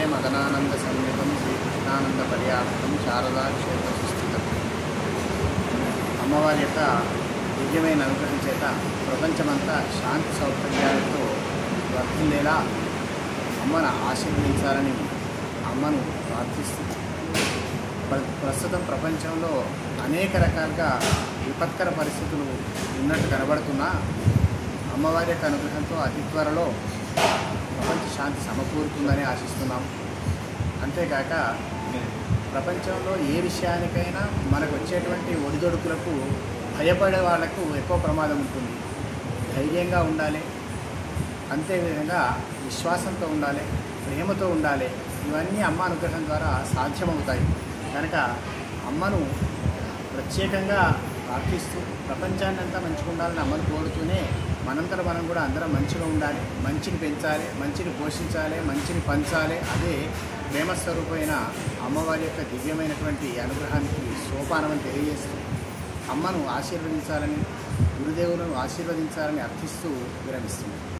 మదనానంద సంయుతం శ్రీకృష్ణానంద పర్యాప్తం శారదా క్షేత్ర సుస్థితం అమ్మవారి యొక్క దివ్యమైన అనుగ్రహం చేత ప్రపంచమంతా శాంతి సౌకర్యాలతో వర్తిల్లేలా అమ్మను ఆశీర్వదించాలని అమ్మను ప్రార్థిస్తూ ప్ర- ప్రస్తుతం ప్రపంచంలో అనేక రకాలుగా విపత్కర పరిస్థితులు ఉన్నట్టు కనబడుతున్నా అమ్మవారి యొక్క అనుగ్రహంతో అతి త్వరలో ప్రపంచ శాంతి సమకూరుతుందని ఆశిస్తున్నాం అంతేకాక ప్రపంచంలో ఏ విషయానికైనా మనకు వచ్చేటువంటి ఒడిదొడుకులకు భయపడే వాళ్లకు ఎక్కువ ప్రమాదం ఉంటుంది ధైర్యంగా ఉండాలి అంతేవిధంగా విశ్వాసంతో ఉండాలి ప్రేమతో ఉండాలి ఇవన్నీ అమ్మ అనుగ్రహం ద్వారా సాధ్యమవుతాయి కనుక అమ్మను ప్రత్యేకంగా ప్రార్థిస్తూ ప్రపంచాన్ని అంతా మంచిగా ఉండాలని అమ్మను కోరుతూనే మనంతట మనం కూడా అందరం మంచిగా ఉండాలి మంచిని పెంచాలి మంచిని పోషించాలి మంచిని పంచాలి అదే ప్రేమస్వరూపమైన అమ్మవారి యొక్క దివ్యమైనటువంటి అనుగ్రహానికి సోపానమని తెలియజేస్తూ అమ్మను ఆశీర్వదించాలని గురుదేవులను ఆశీర్వదించాలని అర్థిస్తూ విరమిస్తుంది